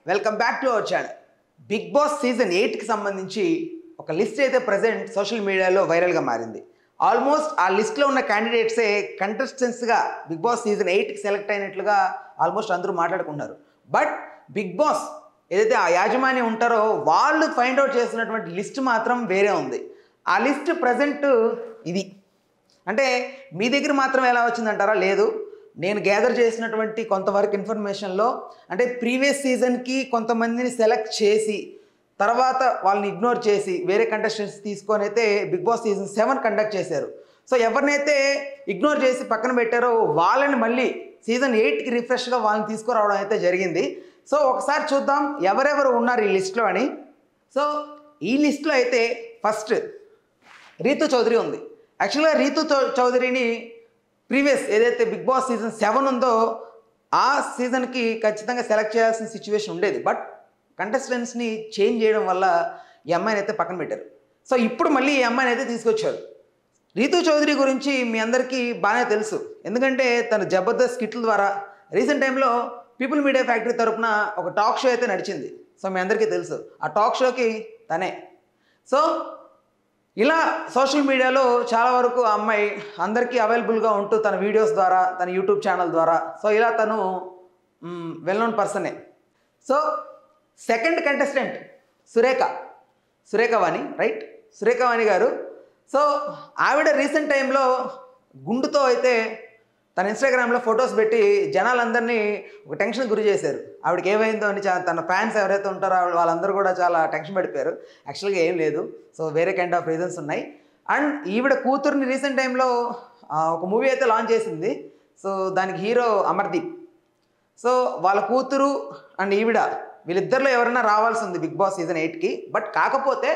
Welcome back to our channel Bigg Boss season ఎయిట్కి సంబంధించి ఒక లిస్ట్ అయితే ప్రజెంట్ సోషల్ మీడియాలో వైరల్గా మారింది ఆల్మోస్ట్ ఆ లిస్ట్లో ఉన్న క్యాండిడేట్సే కంటెస్టెంట్స్గా బిగ్ బాస్ సీజన్ ఎయిట్కి సెలెక్ట్ అయినట్లుగా ఆల్మోస్ట్ అందరూ మాట్లాడుకుంటున్నారు బట్ బిగ్ బాస్ ఏదైతే ఆ యాజమాన్యం ఉంటారో వాళ్ళు ఫైండ్ అవుట్ చేస్తున్నటువంటి లిస్ట్ మాత్రం వేరే ఉంది ఆ లిస్ట్ ప్రజెంట్ ఇది అంటే మీ దగ్గర మాత్రం ఎలా వచ్చిందంటారా లేదు నేను గ్యాదర్ చేసినటువంటి కొంతవరకు ఇన్ఫర్మేషన్లో అంటే ప్రీవియస్ సీజన్కి కొంతమందిని సెలెక్ట్ చేసి తర్వాత వాళ్ళని ఇగ్నోర్ చేసి వేరే కంటెస్టెంట్స్ తీసుకొని అయితే Bigg Boss season seven conduct చేశారు సో ఎవరినైతే ఇగ్నోర్ చేసి పక్కన పెట్టారో వాళ్ళని మళ్ళీ సీజన్ ఎయిట్కి రిఫ్రెష్గా వాళ్ళని తీసుకురావడం అయితే జరిగింది సో ఒకసారి చూద్దాం ఎవరెవరు ఉన్నారు ఈ లిస్ట్లో అని సో ఈ లిస్ట్లో అయితే ఫస్ట్ రీతు చౌదరి ఉంది యాక్చువల్గా రీతు చౌ- చౌదరిని ప్రీవియస్ ఏదైతే బిగ్ బాస్ సీజన్ సెవెన్ ఉందో ఆ సీజన్కి ఖచ్చితంగా సెలెక్ట్ చేయాల్సిన సిచ్యువేషన్ ఉండేది బట్ కంటెస్టెంట్స్ని చేంజ్ చేయడం వల్ల ఈ అమ్మాయిని అయితే పక్కన పెట్టారు సో ఇప్పుడు మళ్ళీ ఈ అమ్మాయిని అయితే తీసుకొచ్చారు రీతు చౌదరి గురించి మీ అందరికీ బాగానే తెలుసు ఎందుకంటే తన జబర్దస్త్ స్కిట్ల ద్వారా రీసెంట్ టైంలో పీపుల్ మీడియా ఫ్యాక్టరీ తరపున ఒక టాక్ షో అయితే నడిచింది సో మీ అందరికీ తెలుసు ఆ టాక్ షోకి తనే సో ఇలా సోషల్ మీడియాలో చాలా వరకు ఆ అమ్మాయి అందరికీ అవైలబుల్గా ఉంటూ తన వీడియోస్ ద్వారా తన యూట్యూబ్ ఛానల్ ద్వారా సో ఇలా తను well known పర్సనే so second contestant Surekha Surekhavani right Surekhavani గారు సో ఆవిడ రీసెంట్ టైంలో గుండుతో అయితే తన ఇన్స్టాగ్రామ్లో ఫొటోస్ పెట్టి జనాలందరినీ ఒక టెన్షన్ గురి చేశారు ఆవిడకి ఏమైందో అని చా- తన ఫ్యాన్స్ ఎవరైతే ఉంటారో ఆవిడ వాళ్ళందరూ కూడా చాలా టెన్షన్ పడిపోయారు యాక్చువల్గా ఏం లేదు సో వేరే కైండ్ ఆఫ్ రీజన్స్ ఉన్నాయి అండ్ ఈవిడ కూతుర్ని రీసెంట్ టైంలో ఒక మూవీ అయితే లాంచ్ చేసింది సో దానికి హీరో అమర్దీప్ సో వాళ్ళ కూతురు అండ్ ఈవిడ వీళ్ళిద్దరిలో ఎవరైనా రావాల్సి ఉంది బిగ్ బాస్ సీజన్ ఎయిట్కి బట్ కాకపోతే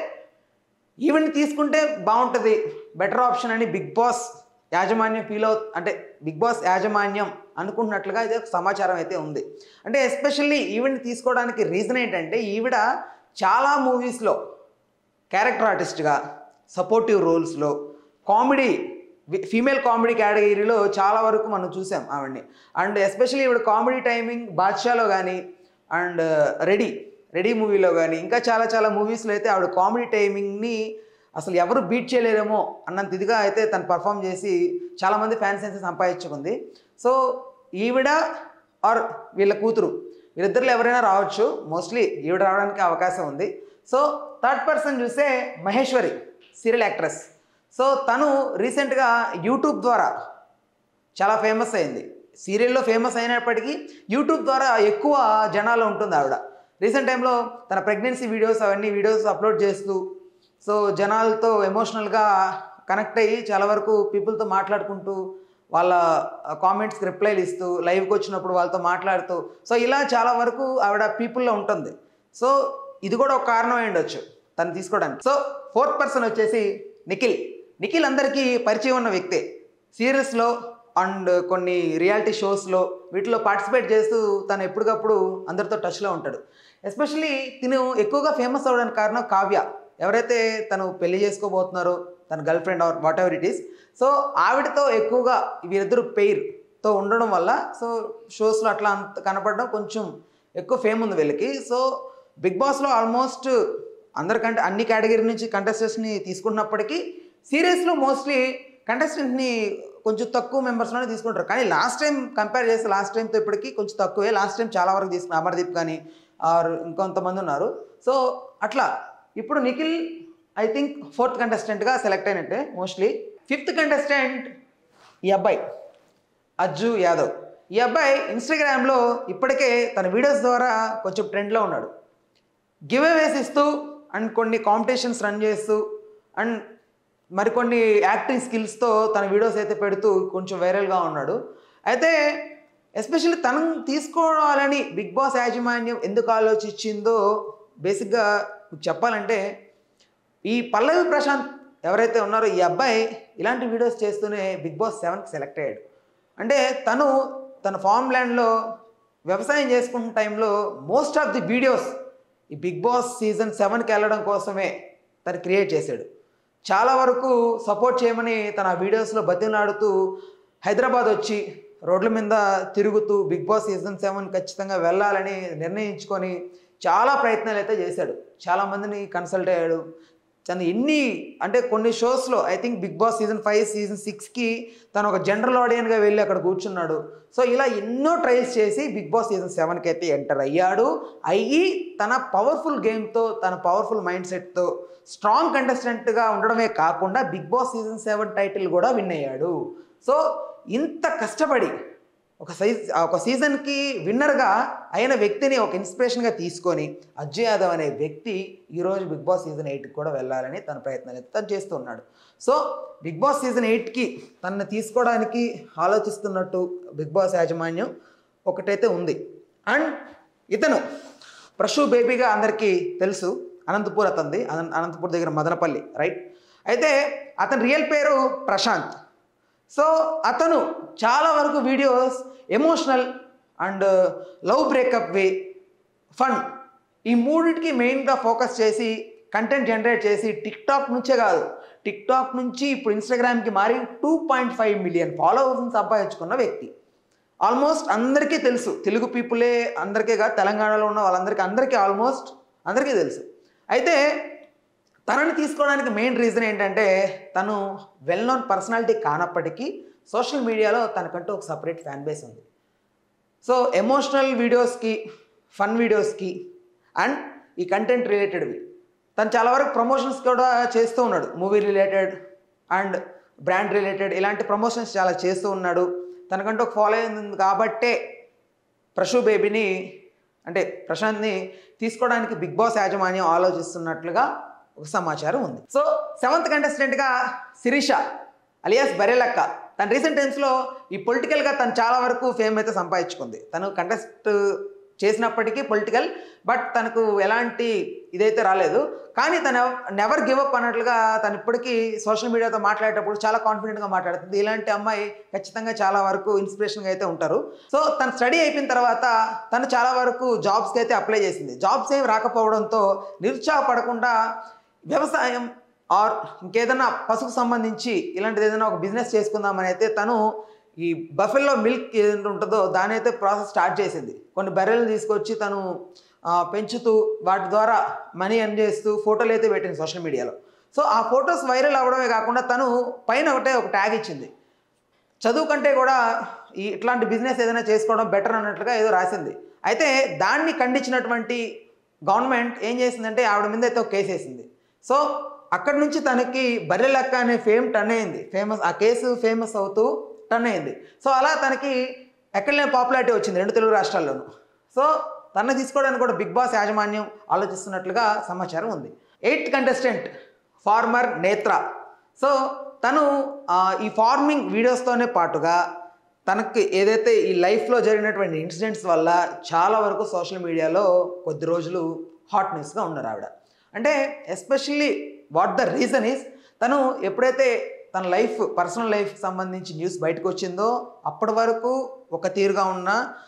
ఈవెంట్ తీసుకుంటే బాగుంటుంది బెటర్ ఆప్షన్ అని బిగ్ బాస్ యాజమాన్యం ఫీల్ అవు అంటే బిగ్ బాస్ యాజమాన్యం అనుకుంటున్నట్లుగా ఇది ఒక సమాచారం అయితే ఉంది అంటే ఎస్పెషల్లీ ఈవెంట్ తీసుకోవడానికి రీజన్ ఏంటంటే ఈవిడ చాలా మూవీస్లో క్యారెక్టర్ ఆర్టిస్ట్గా సపోర్టివ్ రోల్స్లో కామెడీ ఫీమేల్ కామెడీ కేటగిరీలో చాలా వరకు మనం చూసాం ఆవిడని అండ్ ఎస్పెషల్లీ ఈవిడ కామెడీ టైమింగ్ బాద్షాలో కానీ అండ్ రెడీ రెడీ మూవీలో కానీ ఇంకా చాలా చాలా మూవీస్లో అయితే ఆవిడ కామెడీ టైమింగ్ని అసలు ఎవరు బీట్ చేయలేరేమో అన్నంత ఇదిగా అయితే తను పర్ఫామ్ చేసి చాలామంది ఫ్యాన్స్ అయితే సంపాదించుకుంది సో ఈవిడ ఆర్ వీళ్ళ కూతురు వీళ్ళిద్దరిలో ఎవరైనా రావచ్చు మోస్ట్లీ ఈవిడ రావడానికి అవకాశం ఉంది సో థర్డ్ పర్సన్ చూస్తే మహేశ్వరి సీరియల్ యాక్ట్రెస్ సో తను రీసెంట్గా యూట్యూబ్ ద్వారా చాలా ఫేమస్ అయింది సీరియల్లో ఫేమస్ అయినప్పటికీ యూట్యూబ్ ద్వారా ఎక్కువ జనాలు ఉంటుంది ఆవిడ రీసెంట్ టైంలో తన ప్రెగ్నెన్సీ వీడియోస్ అవన్నీ వీడియోస్ అప్లోడ్ చేస్తూ సో జనాలతో ఎమోషనల్గా కనెక్ట్ అయ్యి చాలా వరకు పీపుల్తో మాట్లాడుకుంటూ వాళ్ళ కామెంట్స్కి రిప్లైలు ఇస్తూ లైవ్కి వచ్చినప్పుడు వాళ్ళతో మాట్లాడుతూ సో ఇలా చాలా వరకు ఆవిడ పీపుల్లో ఉంటుంది సో ఇది కూడా ఒక కారణం అయి ఉండొచ్చు తను తీసుకోవడానికి సో ఫోర్త్ పర్సన్ వచ్చేసి నిఖిల్ నిఖిల్ అందరికీ పరిచయం ఉన్న వ్యక్తే సీరియల్స్లో అండ్ కొన్ని రియాలిటీ షోస్లో వీటిలో పార్టిసిపేట్ చేస్తూ తను ఎప్పటికప్పుడు అందరితో టచ్లో ఉంటాడు ఎస్పెషల్లీ తిను ఎక్కువగా ఫేమస్ అవ్వడానికి కారణం కావ్య ఎవరైతే తను పెళ్లి చేసుకోబోతున్నారో తన girlfriend or whatever it is so ఆవిడతో ఎక్కువగా వీరిద్దరు పెయిర్తో ఉండడం వల్ల సో షోస్లో అట్లా అంత కనపడడం కొంచెం ఎక్కువ ఫేమ్ ఉంది వీళ్ళకి సో బిగ్ బాస్లో ఆల్మోస్ట్ అందరికంటే అన్ని కేటగిరీ నుంచి కంటెస్టెంట్స్ని తీసుకున్నప్పటికీ సీరియస్లో మోస్ట్లీ కంటెస్టెంట్ని కొంచెం తక్కువ మెంబర్స్లోనే తీసుకుంటారు కానీ లాస్ట్ టైం కంపేర్ చేస్తే లాస్ట్ టైంతో ఇప్పటికి కొంచెం తక్కువే లాస్ట్ టైం చాలా వరకు తీసుకున్నారు అమర్దీప్ కానీ ఆర్ ఇంకొంతమంది ఉన్నారు సో అట్లా ఇప్పుడు నిఖిల్ ఐ థింక్ ఫోర్త్ కంటెస్టెంట్గా సెలెక్ట్ అయినట్టే మోస్ట్లీ ఫిఫ్త్ కంటెస్టెంట్ ఈ అబ్బాయి అజ్జు యాదవ్ ఈ అబ్బాయి ఇన్స్టాగ్రామ్లో ఇప్పటికే తన వీడియోస్ ద్వారా కొంచెం ట్రెండ్లో ఉన్నాడు గివ్ అవేస్ ఇస్తూ అండ్ కొన్ని కాంపిటీషన్స్ రన్ చేస్తూ అండ్ మరికొన్ని యాక్టింగ్ స్కిల్స్తో తన వీడియోస్ అయితే పెడుతూ కొంచెం వైరల్గా ఉన్నాడు అయితే ఎస్పెషల్లీ తనను తీసుకోవాలని బిగ్ బాస్ యాజమాన్యం ఎందుకు ఆలోచించిందో బేసిక్గా మీకు చెప్పాలంటే ఈ పల్లవి ప్రశాంత్ ఎవరైతే ఉన్నారో ఈ అబ్బాయి ఇలాంటి వీడియోస్ చేస్తూనే బిగ్ బాస్ సెవెన్కి సెలెక్ట్ అయ్యాడు అంటే తను తన ఫామ్ ల్యాండ్లో వ్యవసాయం చేసుకున్న టైంలో మోస్ట్ ఆఫ్ ది వీడియోస్ ఈ బిగ్ బాస్ సీజన్ సెవెన్కి వెళ్ళడం కోసమే తను క్రియేట్ చేశాడు చాలా వరకు సపోర్ట్ చేయమని తన వీడియోస్లో బతిలాడుతూ హైదరాబాద్ వచ్చి రోడ్ల మీద తిరుగుతూ బిగ్ బాస్ సీజన్ సెవెన్ ఖచ్చితంగా వెళ్ళాలని నిర్ణయించుకొని చాలా ప్రయత్నాలు అయితే చేశాడు చాలా మందిని కన్సల్ట్ అయ్యాడు తను ఎన్ని అంటే కొన్ని షోస్లో I think Bigg Boss season five season సిక్స్కి తను ఒక జనరల్ ఆడియన్గా వెళ్ళి అక్కడ కూర్చున్నాడు సో ఇలా ఎన్నో ట్రయల్స్ చేసి బిగ్ బాస్ సీజన్ సెవెన్కి అయితే ఎంటర్ అయ్యాడు అయ్యి తన పవర్ఫుల్ గేమ్తో తన పవర్ఫుల్ మైండ్ సెట్తో స్ట్రాంగ్ కంటెస్టెంట్గా ఉండడమే కాకుండా Bigg Boss season seven title కూడా విన్ అయ్యాడు సో ఇంత కష్టపడి ఒక సైజ్ ఒక సీజన్కి విన్నర్గా అయిన వ్యక్తిని ఒక ఇన్స్పిరేషన్గా తీసుకొని అజయ్ యాదవ్ అనే వ్యక్తి ఈరోజు బిగ్ బాస్ సీజన్ ఎయిట్కి కూడా వెళ్ళాలని తన ప్రయత్నాలు అయితే తను చేస్తూ ఉన్నాడు సో బిగ్ బాస్ సీజన్ ఎయిట్కి తనని తీసుకోవడానికి ఆలోచిస్తున్నట్టు బిగ్ బాస్ యాజమాన్యం ఒకటైతే ఉంది అండ్ ఇతను ప్రశు బేబీగా అందరికీ తెలుసు అనంతపూర్ అతంది అనంత అనంతపూర్ దగ్గర మదనపల్లి రైట్ అయితే అతని రియల్ పేరు ప్రశాంత్ సో అతను చాలా వరకు videos emotional and love breakup way fun ఈ మూడింటికి మెయిన్గా ఫోకస్ చేసి కంటెంట్ జనరేట్ చేసి టిక్టాక్ నుంచే కాదు టిక్టాక్ నుంచి ఇప్పుడు ఇన్స్టాగ్రామ్కి మారి టూ పాయింట్ ఫైవ్ మిలియన్ ఫాలోవర్స్ని సంపాదించుకున్న వ్యక్తి ఆల్మోస్ట్ అందరికీ తెలుసు తెలుగు పీపులే అందరికీ కాదు తెలంగాణలో ఉన్న వాళ్ళందరికీ అందరికీ ఆల్మోస్ట్ అందరికీ తెలుసు అయితే తనని తీసుకోవడానికి మెయిన్ రీజన్ ఏంటంటే తను వెల్ నోన్ పర్సనాలిటీ కానప్పటికీ సోషల్ మీడియాలో తనకంటూ ఒక సపరేట్ ఫ్యాన్ బేస్ ఉంది సో ఎమోషనల్ వీడియోస్కి ఫన్ వీడియోస్కి అండ్ ఈ కంటెంట్ రిలేటెడ్వి తను చాలా వరకు ప్రమోషన్స్ కూడా చేస్తూ ఉన్నాడు movie related and brand related ఇలాంటి ప్రమోషన్స్ చాలా చేస్తూ ఉన్నాడు తనకంటూ ఒక ఫాలో అయింది కాబట్టే ప్రశు బేబీని అంటే ప్రశాంత్ని తీసుకోవడానికి బిగ్ బాస్ యాజమాన్యం ఆలోచిస్తున్నట్లుగా ఒక సమాచారం ఉంది సో సెవెంత్ కంటెస్టెంట్గా శిరీష అలియాస్ బరేలక్క తన రీసెంట్ టైమ్స్లో ఈ పొలిటికల్గా తను చాలా వరకు ఫేమ్ అయితే సంపాదించుకుంది తను కంటెస్ట్ చేసినప్పటికీ పొలిటికల్ బట్ తనకు ఎలాంటి ఇదైతే రాలేదు కానీ తను నెవర్ గివ్ అప్ అన్నట్లుగా తను ఇప్పటికీ సోషల్ మీడియాతో మాట్లాడేటప్పుడు చాలా కాన్ఫిడెంట్గా మాట్లాడుతుంది ఇలాంటి అమ్మాయి ఖచ్చితంగా చాలా వరకు ఇన్స్పిరేషన్గా అయితే ఉంటారు సో తను స్టడీ అయిపోయిన తర్వాత తను చాలా వరకు జాబ్స్కి అయితే అప్లై చేసింది జాబ్స్ ఏం రాకపోవడంతో నిరుత్సాహపడకుండా వ్యవసాయం ఆర్ ఇంకేదైనా పశువుకు సంబంధించి ఇలాంటిది ఏదైనా ఒక బిజినెస్ చేసుకుందామని అయితే తను ఈ బఫెల్లో మిల్క్ ఏదైతే ఉంటుందో దాని అయితే ప్రాసెస్ స్టార్ట్ చేసింది కొన్ని బర్రెలను తీసుకొచ్చి తను ఆ, పెంచుతూ వాటి ద్వారా మనీ ఎర్న్ చేస్తూ ఫోటోలు అయితే పెట్టింది సోషల్ మీడియాలో సో ఆ ఫొటోస్ వైరల్ అవ్వడమే కాకుండా తను పైన ఒకటే ఒక ట్యాగ్ ఇచ్చింది చదువు కంటే కూడా ఈ ఇట్లాంటి బిజినెస్ ఏదైనా చేసుకోవడం బెటర్ అన్నట్లుగా ఏదో రాసింది అయితే దాన్ని ఖండించినటువంటి గవర్నమెంట్ ఏం చేసిందంటే ఆవిడ మీద అయితే ఒక కేసు వేసింది సో అక్కడి నుంచి తనకి బర్రెలక్క అనే ఫేమ్ టర్న్ అయింది ఫేమస్ ఆ కేసు ఫేమస్ అవుతూ టర్న్ అయింది సో అలా తనకి ఎక్కడ లేని పాపులారిటీ వచ్చింది రెండు తెలుగు రాష్ట్రాల్లోనూ సో తనని తీసుకోవడానికి కూడా బిగ్ బాస్ యాజమాన్యం ఆలోచిస్తున్నట్లుగా సమాచారం ఉంది eighth contestant farmer Netra so తను ఆ, ఈ ఫార్మింగ్ వీడియోస్తోనే పాటుగా తనకి ఏదైతే ఈ లైఫ్లో జరిగినటువంటి ఇన్సిడెంట్స్ వల్ల చాలా వరకు సోషల్ మీడియాలో కొద్ది రోజులు హాట్ న్యూస్గా ఉన్నారు ఆవిడ అంటే especially what the reason is తను ఎప్పుడైతే తన లైఫ్ పర్సనల్ లైఫ్కి సంబంధించి న్యూస్ బయటకు వచ్చిందో అప్పటి వరకు ఒక తీరుగా ఉన్న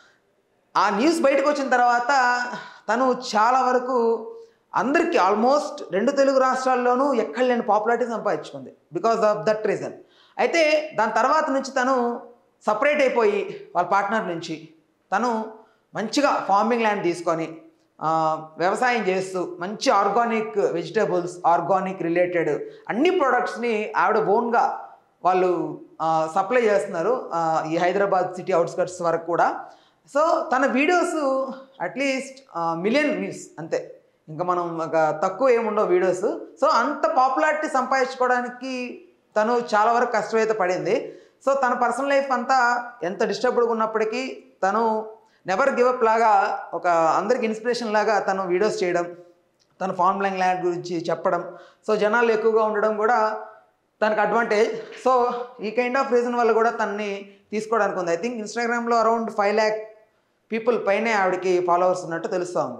ఆ న్యూస్ బయటకు వచ్చిన తర్వాత తను చాలా వరకు అందరికీ ఆల్మోస్ట్ రెండు తెలుగు రాష్ట్రాల్లోనూ ఎక్కడ లేని పాపులారిటీ సంపాదించుకుంది బికాస్ ఆఫ్ దట్ రీజన్ అయితే దాని తర్వాత నుంచి తను సపరేట్ అయిపోయి వాళ్ళ పార్ట్నర్ నుంచి తను మంచిగా ఫార్మింగ్ ల్యాండ్ తీసుకొని ఆ, వ్యవసాయం చేస్తూ మంచి ఆర్గానిక్ వెజిటేబుల్స్ ఆర్గానిక్ రిలేటెడ్ అన్ని ప్రోడక్ట్స్ని ఆవిడ ఓన్గా వాళ్ళు సప్లై చేస్తున్నారు ఆ, ఈ హైదరాబాద్ సిటీ అవుట్స్కట్స్ వరకు కూడా సో తన వీడియోస్ అట్లీస్ట్ మిలియన్ వ్యూస్ అంతే ఇంకా మనం ఒక తక్కువ ఏముండవు వీడియోస్ సో అంత పాపులారిటీ సంపాదించుకోవడానికి తను చాలా వరకు కష్టమైతే పడింది సో తన పర్సనల్ లైఫ్ అంతా ఎంత డిస్టర్బ్డ్గా ఉన్నప్పటికీ తను నెవర్ గివ్ అప్ లాగా ఒక అందరికి ఇన్స్పిరేషన్ లాగా తను వీడియోస్ చేయడం తన ఫార్మ్ లైన్ ల్యాండ్ గురించి చెప్పడం సో జనాలు ఎక్కువగా ఉండడం కూడా తనకు అడ్వాంటేజ్ సో ఈ కైండ్ ఆఫ్ రీజన్ వల్ల కూడా తనని తీసుకోవడానికి ఉంది ఐ థింక్ ఇన్స్టాగ్రామ్లో అరౌండ్ ఫైవ్ ల్యాక్ పీపుల్ పైనే ఆవిడకి ఫాలోవర్స్ ఉన్నట్టు తెలుస్తూ ఉంది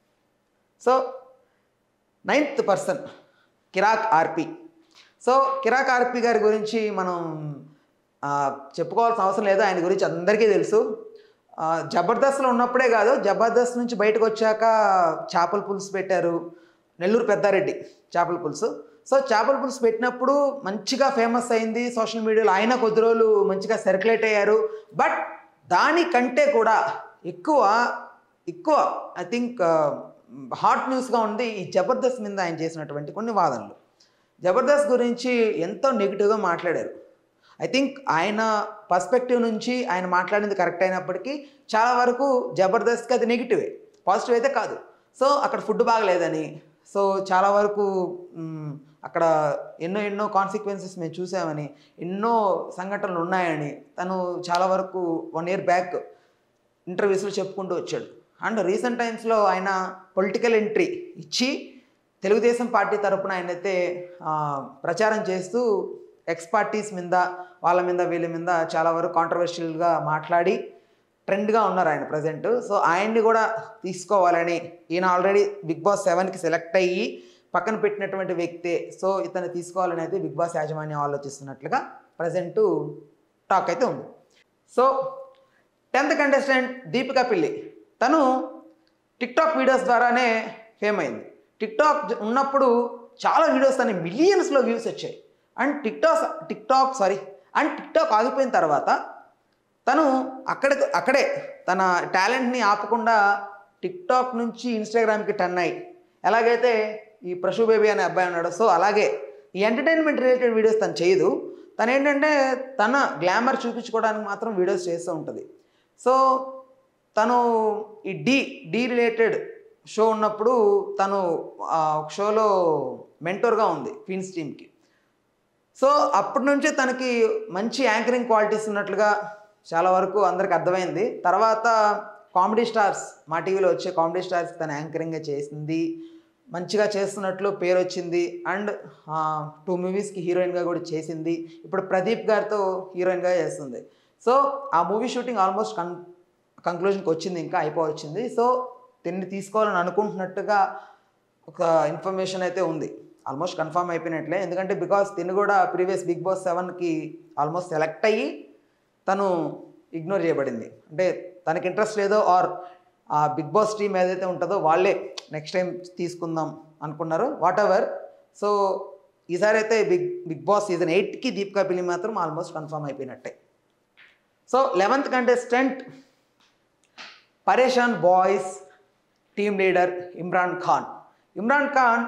సో నైన్త్ పర్సన్ కిరాక్ ఆర్పి సో కిరాక్ ఆర్పి గారి గురించి మనం ఆ, చెప్పుకోవాల్సిన అవసరం లేదు ఆయన గురించి అందరికీ తెలుసు ఆ, జబర్దస్త్లో ఉన్నప్పుడే కాదు జబర్దస్త్ నుంచి బయటకు వచ్చాక చేపల పులుసు పెట్టారు నెల్లూరు పెద్దారెడ్డి చేపల పులుసు సో చేపల పులుసు పెట్టినప్పుడు మంచిగా ఫేమస్ అయింది సోషల్ మీడియాలో ఆయన కొద్ది రోజులు మంచిగా సర్క్యులేట్ అయ్యారు బట్ దానికంటే కూడా ఎక్కువ ఎక్కువ ఐ థింక్ హాట్ న్యూస్గా ఉంది ఈ జబర్దస్త్ మీద ఆయన చేసినటువంటి కొన్ని వాదనలు జబర్దస్త్ గురించి ఎంతో నెగిటివ్గా మాట్లాడారు ఐ థింక్ ఆయన పర్స్పెక్టివ్ నుంచి ఆయన మాట్లాడింది కరెక్ట్ అయినప్పటికీ చాలా వరకు జబర్దస్త్కి అది నెగిటివే పాజిటివ్ అయితే కాదు సో అక్కడ ఫుడ్ బాగలేదని సో చాలా వరకు మ్, అక్కడ ఎన్నో ఎన్నో కాన్సిక్వెన్సెస్ మేము చూసామని ఎన్నో సంఘటనలు ఉన్నాయని తను చాలా వరకు వన్ ఇయర్ బ్యాక్ ఇంటర్వ్యూస్లో చెప్పుకుంటూ వచ్చాడు అండ్ రీసెంట్ టైమ్స్లో ఆయన పొలిటికల్ ఎంట్రీ ఇచ్చి తెలుగుదేశం పార్టీ తరపున ఆయనైతే ఆ, ప్రచారం చేస్తూ ఎక్స్ పార్టీస్ మీద వాళ్ళ మీద వీళ్ళ మీద చాలా వరకు కాంట్రవర్షియల్గా మాట్లాడి ట్రెండ్గా ఉన్నారు ఆయన ప్రజెంట్ సో ఆయన్ని కూడా తీసుకోవాలని ఈయన ఆల్రెడీ బిగ్ బాస్ సెవెన్కి సెలెక్ట్ అయ్యి పక్కన పెట్టినటువంటి వ్యక్తే సో ఇతను తీసుకోవాలని అయితే బిగ్ బాస్ యాజమాన్యం ఆలోచిస్తున్నట్లుగా ప్రజెంట్ టాక్ అయితే ఉంది so tenth contestant Deepika Pilli తను టిక్టాక్ వీడియోస్ ద్వారానే ఫేమ్ అయింది టిక్టాక్ జ- ఉన్నప్పుడు చాలా వీడియోస్ తన మిలియన్స్లో వ్యూస్ వచ్చాయి and TikTok TikTok sorry and TikTok ఆగిపోయిన తర్వాత తను అక్కడ అక్కడే తన టాలెంట్ని ఆపకుండా టిక్టాక్ నుంచి ఇన్స్టాగ్రామ్కి టర్న్ అయ్యి ఎలాగైతే ఈ ప్రశు బేబీ అనే అబ్బాయి ఉన్నాడు సో అలాగే ఈ ఎంటర్టైన్మెంట్ రిలేటెడ్ వీడియోస్ తను చేయదు తను ఏంటంటే తన గ్లామర్ చూపించుకోవడానికి మాత్రం వీడియోస్ చేస్తూ ఉంటుంది సో తను ఈ డి డి రిలేటెడ్ షో ఉన్నప్పుడు తను ఆ, ఒక షోలో మెంటోర్గా ఉంది క్వీన్స్ టీమ్కి సో అప్పటి నుంచే తనకి మంచి యాంకరింగ్ క్వాలిటీస్ ఉన్నట్లుగా చాలా వరకు అందరికి అర్థమైంది తర్వాత కామెడీ స్టార్స్ మా టీవీలో వచ్చే కామెడీ స్టార్స్ తన యాంకరింగ్గా చేసింది మంచిగా చేస్తున్నట్లు పేరు వచ్చింది అండ్ టూ మూవీస్కి హీరోయిన్గా కూడా చేసింది ఇప్పుడు ప్రదీప్ గారితో హీరోయిన్గా చేస్తుంది సో ఆ మూవీ షూటింగ్ ఆల్మోస్ట్ కన్ కంక్లూజన్కి వచ్చింది ఇంకా అయిపోవచ్చింది సో తిన్ని తీసుకోవాలని అనుకుంటున్నట్టుగా ఒక ఇన్ఫర్మేషన్ అయితే ఉంది ఆల్మోస్ట్ కన్ఫర్మ్ అయిపోయినట్లే ఎందుకంటే బికాస్ తిను కూడా ప్రీవియస్ బిగ్ బాస్ సెవెన్కి ఆల్మోస్ట్ సెలెక్ట్ అయ్యి తను ఇగ్నోర్ చేయబడింది అంటే తనకి ఇంట్రెస్ట్ లేదో ఆర్ ఆ బిగ్ బాస్ టీమ్ ఏదైతే ఉంటుందో వాళ్ళే నెక్స్ట్ టైం తీసుకుందాం అనుకున్నారు వాట్ ఎవర్ సో ఈసారి అయితే బిగ్ బిగ్ బాస్ సీజన్ ఎయిట్కి దీపికా పిల్లి మాత్రం ఆల్మోస్ట్ కన్ఫర్మ్ అయిపోయినట్టే so eleventh contestant Pareshan Boys team leader Imran Khan Imran Khan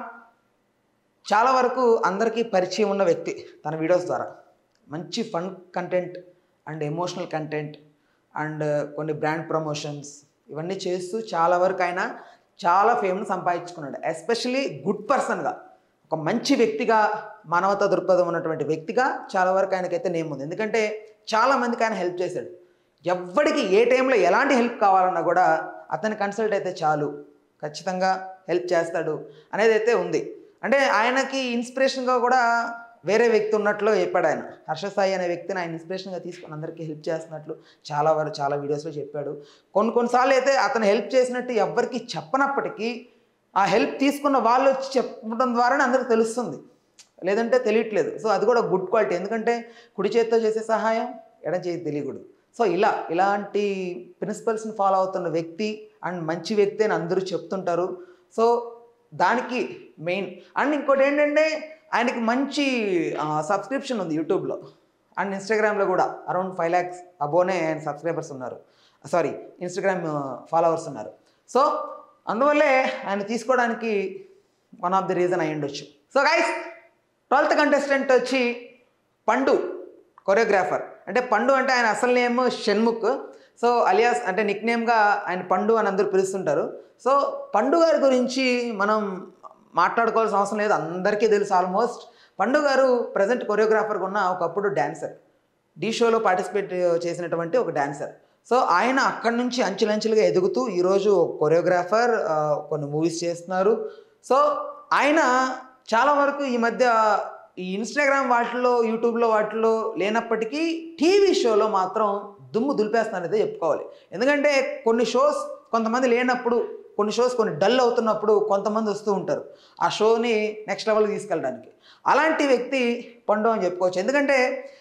చాలా వరకు అందరికీ పరిచయం ఉన్న వ్యక్తి తన వీడియోస్ ద్వారా మంచి fun content and emotional content and కొన్ని బ్రాండ్ ప్రమోషన్స్ ఇవన్నీ చేస్తూ చాలా వరకు ఆయన చాలా ఫేమ్ను సంపాదించుకున్నాడు ఎస్పెషలీ గుడ్ పర్సన్గా ఒక మంచి వ్యక్తిగా మానవతా దృక్పథం ఉన్నటువంటి వ్యక్తిగా చాలా వరకు ఆయనకైతే నేమ్ ఉంది ఎందుకంటే చాలా మందికి ఆయన హెల్ప్ చేశాడు ఎవ్వడికి ఏ టైంలో ఎలాంటి హెల్ప్ కావాలన్నా కూడా అతని కన్సల్ట్ అయితే చాలు ఖచ్చితంగా హెల్ప్ చేస్తాడు అనేది అయితే ఉంది అంటే ఆయనకి ఇన్స్పిరేషన్గా కూడా వేరే వ్యక్తి ఉన్నట్లు చెప్పాడు ఆయన హర్ష సాయి అనే వ్యక్తిని ఆయన ఇన్స్పిరేషన్గా తీసుకొని అందరికీ హెల్ప్ చేస్తున్నట్లు చాలా వరకు చాలా వీడియోస్లో చెప్పాడు కొన్ని కొన్నిసార్లు అయితే అతను హెల్ప్ చేసినట్టు ఎవ్వరికి చెప్పనప్పటికీ ఆ హెల్ప్ తీసుకున్న వాళ్ళు వచ్చి చెప్పడం ద్వారానే అందరికి తెలుస్తుంది లేదంటే తెలియట్లేదు సో అది కూడా గుడ్ క్వాలిటీ ఎందుకంటే కుడి చేతితో చేసే సహాయం ఎడం చేతి తెలియకూడదు సో ఇలా ఇలాంటి ప్రిన్సిపల్స్ని ఫాలో అవుతున్న వ్యక్తి అండ్ మంచి వ్యక్తి అని అందరూ చెప్తుంటారు సో దానికి మెయిన్ అండ్ ఇంకోటి ఏంటంటే ఆయనకి మంచి సబ్స్క్రిప్షన్ ఉంది యూట్యూబ్లో అండ్ ఇన్స్టాగ్రామ్లో కూడా అరౌండ్ ఫైవ్ ల్యాక్స్ అబోనే ఆయన సబ్స్క్రైబర్స్ ఉన్నారు సారీ ఇన్స్టాగ్రామ్ ఫాలోవర్స్ ఉన్నారు సో అందువల్లే ఆయన తీసుకోవడానికి వన్ ఆఫ్ ది రీజన్ అయి ఉండొచ్చు సో గైస్ ట్వెల్త్ కంటెస్టెంట్ వచ్చి పండు కొరియోగ్రాఫర్ అంటే పండు అంటే ఆయన అసలు నేమ్ షణ్ముఖ్ సో అలియాస్ అంటే నిక్ నేమ్గా ఆయన పండు అని అందరూ పిలుస్తుంటారు సో పండు గారి గురించి మనం మాట్లాడుకోవాల్సిన అవసరం లేదు అందరికీ తెలుసు ఆల్మోస్ట్ పండు గారు ప్రజెంట్ కొరియోగ్రాఫర్గా ఉన్న ఒకప్పుడు డాన్సర్ డీ షోలో పార్టిసిపేట్ చేసినటువంటి ఒక డాన్సర్ సో ఆయన అక్కడి నుంచి అంచెలంచెలుగా ఎదుగుతూ ఈరోజు కొరియోగ్రాఫర్ ఆ, కొన్ని మూవీస్ చేస్తున్నారు సో ఆయన చాలా వరకు ఈ మధ్య ఈ ఇన్స్టాగ్రామ్ వాటిలో యూట్యూబ్లో వాటిలో లేనప్పటికీ టీవీ షోలో మాత్రం దుమ్ము దులిపేస్తున్నారయితే చెప్పుకోవాలి ఎందుకంటే కొన్ని షోస్ కొంతమంది లేనప్పుడు కొన్ని షోస్ కొన్ని డల్ అవుతున్నప్పుడు కొంతమంది వస్తూ ఉంటారు ఆ షోని నెక్స్ట్ లెవెల్కి తీసుకెళ్ళడానికి అలాంటి వ్యక్తి పండు అని చెప్పుకోవచ్చు ఎందుకంటే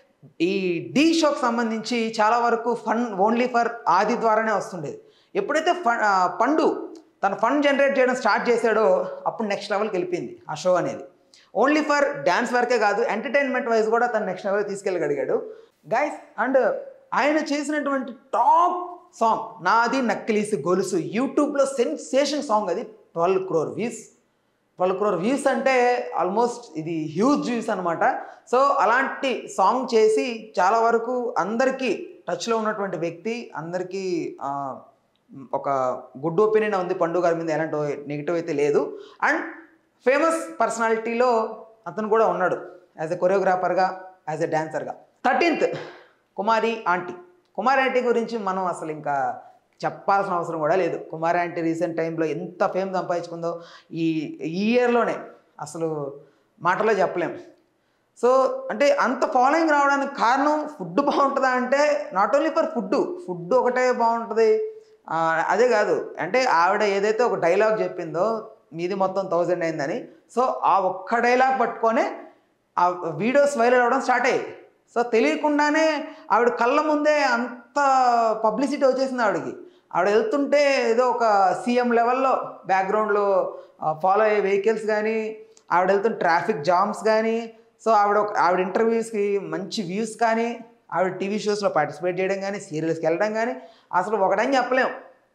ఈ డీ షోకి సంబంధించి చాలా వరకు ఫన్ ఓన్లీ ఫర్ ఆది ద్వారానే వస్తుండేది ఎప్పుడైతే ఫన్ ఆ, పండు తన ఫండ్ జనరేట్ చేయడం స్టార్ట్ చేశాడో అప్పుడు నెక్స్ట్ లెవెల్కి వెళ్ళిపోయింది ఆ షో అనేది ఓన్లీ ఫర్ డ్యాన్స్ వరకే కాదు ఎంటర్టైన్మెంట్ వైజ్ కూడా తను నెక్స్ట్ లెవెల్ తీసుకెళ్ళగలిగాడు గైస్ అండ్ ఆయన చేసినటువంటి టాప్ సాంగ్ నాది నక్కిలీసి గొలుసు యూట్యూబ్లో సెన్సేషన్ సాంగ్ అది twelve crore views twelve crore views అంటే ఆల్మోస్ట్ ఇది హ్యూజ్ వ్యూస్ అనమాట సో అలాంటి సాంగ్ చేసి చాలా వరకు అందరికీ టచ్లో ఉన్నటువంటి వ్యక్తి అందరికీ ఆ, ఒక గుడ్ ఒపీనియన్ ఉంది పండుగ గారి మీద ఎలాంటి నెగిటివ్ అయితే లేదు అండ్ ఫేమస్ పర్సనాలిటీలో అతను కూడా ఉన్నాడు యాజ్ ఎ కొరియోగ్రాఫర్గా యాజ్ ఎ డాన్సర్గా thirteenth Kumari aunty Kumari aunty గురించి మనం అసలు ఇంకా చెప్పాల్సిన అవసరం కూడా లేదు కుమారి ఆంటీ రీసెంట్ టైంలో ఎంత ఫేమ్ సంపాదించుకుందో ఈ ఈ ఇయర్లోనే అసలు మాటలో చెప్పలేం సో అంటే అంత ఫాలోయింగ్ రావడానికి కారణం ఫుడ్ బాగుంటుందా అంటే not only for food food ఒకటే బాగుంటుంది ఆ, అదే కాదు అంటే ఆవిడ ఏదైతే ఒక డైలాగ్ చెప్పిందో మీది మొత్తం థౌజండ్ అయిందని సో ఆ ఒక్క డైలాగ్ పట్టుకొని ఆ వీడియోస్ వైరల్ అవ్వడం స్టార్ట్ అయ్యాయి సో తెలియకుండానే ఆవిడ కళ్ళ ముందే అంత పబ్లిసిటీ వచ్చేసింది ఆవిడకి ఆవిడ వెళ్తుంటే ఏదో ఒక సీఎం లెవెల్లో బ్యాక్గ్రౌండ్లో ఫాలో అయ్యే వెహికల్స్ కానీ ఆవిడ వెళ్తున్న ట్రాఫిక్ జామ్స్ కానీ సో ఆవిడ ఒక- ఆవిడ ఇంటర్వ్యూస్కి మంచి వ్యూస్ కానీ ఆవిడ టీవీ షోస్లో పార్టిసిపేట్ చేయడం కానీ సీరియల్స్కి వెళ్ళడం కానీ అసలు ఒకటని చెప్పలేం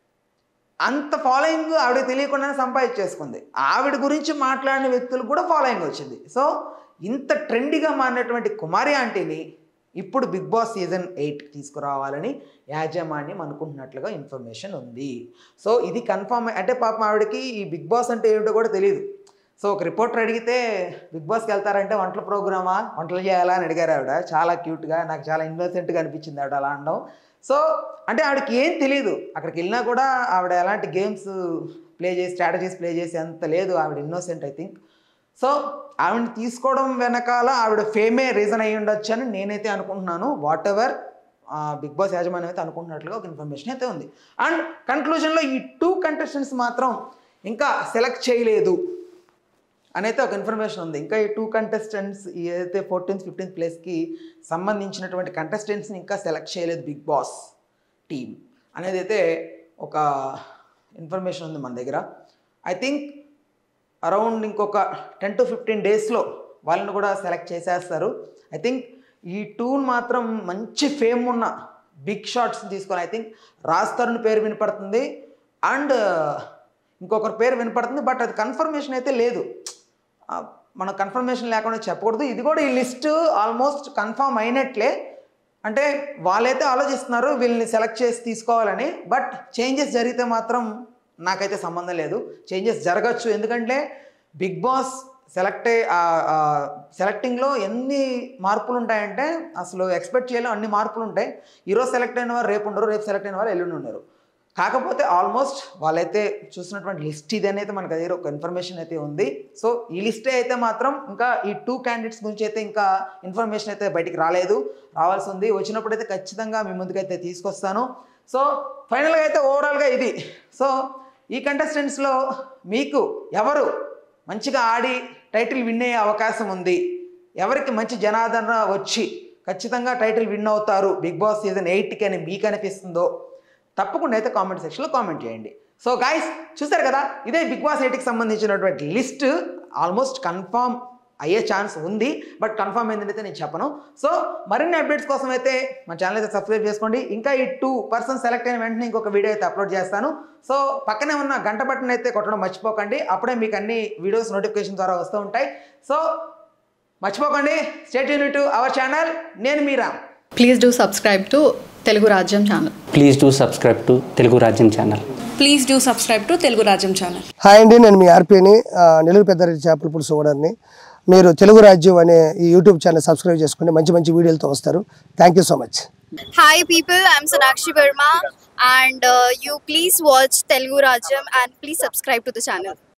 అంత ఫాలోయింగ్ ఆవిడ తెలియకుండానే సంపాదించేసుకుంది ఆవిడ గురించి మాట్లాడిన వ్యక్తులకు కూడా ఫాలోయింగ్ వచ్చింది సో ఇంత ట్రెండీగా మారినటువంటి కుమారి ఆంటీని ఇప్పుడు బిగ్ బాస్ సీజన్ ఎయిట్ తీసుకురావాలని యాజమాన్యం అనుకుంటున్నట్లుగా ఇన్ఫర్మేషన్ ఉంది సో ఇది కన్ఫర్మ్ అంటే పాపం ఆవిడకి ఈ బిగ్ బాస్ అంటే ఏమిటో కూడా తెలియదు సో ఒక రిపోర్టర్ అడిగితే బిగ్ బాస్కి వెళ్తారంటే వంటల ప్రోగ్రామా వంటలు చేయాలా అని అడిగారు ఆవిడ చాలా క్యూట్గా నాకు చాలా ఇన్వెసెంట్గా అనిపించింది ఆవిడ అలా అనడం సో అంటే ఆవిడకి ఏం తెలియదు అక్కడికి వెళ్ళినా కూడా ఆవిడ ఎలాంటి గేమ్స్ ప్లే చేసి స్ట్రాటజీస్ ప్లే చేసి అంత లేదు ఆవిడ ఇన్నోసెంట్ ఐ థింక్ సో ఆవిడని తీసుకోవడం వెనకాల ఆవిడ ఫేమే రీజన్ అయ్యి ఉండొచ్చు అని నేనైతే అనుకుంటున్నాను వాట్ ఎవర్ బిగ్ బాస్ యాజమాన్యం అయితే అనుకుంటున్నట్లుగా ఒక ఇన్ఫర్మేషన్ అయితే ఉంది అండ్ కన్క్లూజన్లో ఈ టూ కంటెస్టెంట్స్ మాత్రం ఇంకా సెలెక్ట్ చేయలేదు అనైతే ఒక ఇన్ఫర్మేషన్ ఉంది ఇంకా ఈ టూ కంటెస్టెంట్స్ ఏదైతే ఫోర్టీన్త్ ఫిఫ్టీన్త్ ప్లేస్కి సంబంధించినటువంటి కంటెస్టెంట్స్ని ఇంకా సెలెక్ట్ చేయలేదు బిగ్ బాస్ టీమ్ అనేది అయితే ఒక ఇన్ఫర్మేషన్ ఉంది మన దగ్గర ఐ థింక్ అరౌండ్ ఇంకొక టెన్ టు ఫిఫ్టీన్ డేస్లో వాళ్ళని కూడా సెలెక్ట్ చేసేస్తారు ఐ థింక్ ఈ టూన్ మాత్రం మంచి ఫేమ్ ఉన్న బిగ్ షాట్స్ తీసుకొని ఐ థింక్ రాజ్ తరుణ్ పేరు వినపడుతుంది అండ్ ఇంకొకరి పేరు వినపడుతుంది బట్ అది కన్ఫర్మేషన్ అయితే లేదు ఆ, మన కన్ఫర్మేషన్ లేకుండా చెప్పకూడదు ఇది కూడా ఈ లిస్ట్ ఆల్మోస్ట్ కన్ఫర్మ్ అయినట్లే అంటే వాళ్ళైతే ఆలోచిస్తున్నారు వీళ్ళని సెలెక్ట్ చేసి తీసుకోవాలని బట్ చేంజెస్ జరిగితే మాత్రం నాకైతే సంబంధం లేదు చేంజెస్ జరగచ్చు ఎందుకంటే బిగ్ బాస్ సెలెక్ట్ సెలెక్టింగ్లో ఎన్ని మార్పులు ఉంటాయంటే అసలు ఎక్స్పెక్ట్ చేయలేం అన్ని మార్పులు ఉంటాయి ఈరోజు సెలెక్ట్ అయిన వారు రేపు ఉండరు రేపు సెలెక్ట్ అయిన వారు ఎల్లుండి ఉండరు కాకపోతే ఆల్మోస్ట్ వాళ్ళైతే చూసినటువంటి లిస్ట్ ఇది అనేది మనకు దగ్గర ఒక ఇన్ఫర్మేషన్ అయితే ఉంది సో ఈ లిస్టే అయితే మాత్రం ఇంకా ఈ టూ క్యాండిడేట్స్ గురించి అయితే ఇంకా ఇన్ఫర్మేషన్ అయితే బయటికి రాలేదు రావాల్సి ఉంది వచ్చినప్పుడు అయితే ఖచ్చితంగా మీ ముందుకైతే తీసుకొస్తాను సో ఫైనల్గా అయితే ఓవరాల్గా ఇది సో ఈ కంటెస్టెంట్స్లో మీకు ఎవరు మంచిగా ఆడి టైటిల్ విన్ అయ్యే అవకాశం ఉంది ఎవరికి మంచి జనాదరణ వచ్చి ఖచ్చితంగా టైటిల్ విన్ అవుతారు బిగ్ బాస్ సీజన్ ఎయిట్కి అని మీకు అనిపిస్తుందో తప్పకుండా అయితే కామెంట్ సెక్షన్లో కామెంట్ చేయండి సో గాయస్ చూసారు కదా ఇదే బిగ్ బాస్ ఎయిట్కి సంబంధించినటువంటి లిస్ట్ ఆల్మోస్ట్ కన్ఫామ్ అయ్యే ఛాన్స్ ఉంది బట్ కన్ఫామ్ ఏంటంటే నేను చెప్పను సో మరిన్ని అప్డేట్స్ కోసం అయితే మన ఛానల్ అయితే సబ్స్క్రైబ్ చేసుకోండి ఇంకా ఈ టూ పర్సన్ సెలెక్ట్ అయిన వెంటనే ఇంకొక వీడియో అయితే అప్లోడ్ చేస్తాను సో పక్కనే ఉన్న గంట బటన్ అయితే కొట్టడం మర్చిపోకండి అప్పుడే మీకు అన్ని వీడియోస్ నోటిఫికేషన్ ద్వారా వస్తూ ఉంటాయి సో మర్చిపోకండి స్టేట్ యూనిట్ అవర్ ఛానల్ నేను మీరా please do subscribe to Telugu Rajyam channel please do subscribe to Telugu Rajyam channel please do subscribe to Telugu Rajyam channel hi అండి నేను మీ ఆర్పీని ఆ, నెల్లూరు పెద్దారెడ్డి చేపల పులుసు ఓనర్ని మీరు తెలుగు రాజ్యం అనే ఈ యూట్యూబ్ ఛానల్ సబ్స్క్రైబ్ చేసుకుని మంచి మంచి వీడియోలతో వస్తారు thank you so much Hi people, I'm Sonakshi Verma and uh, you please watch Telugu Rajam and please subscribe to the channel.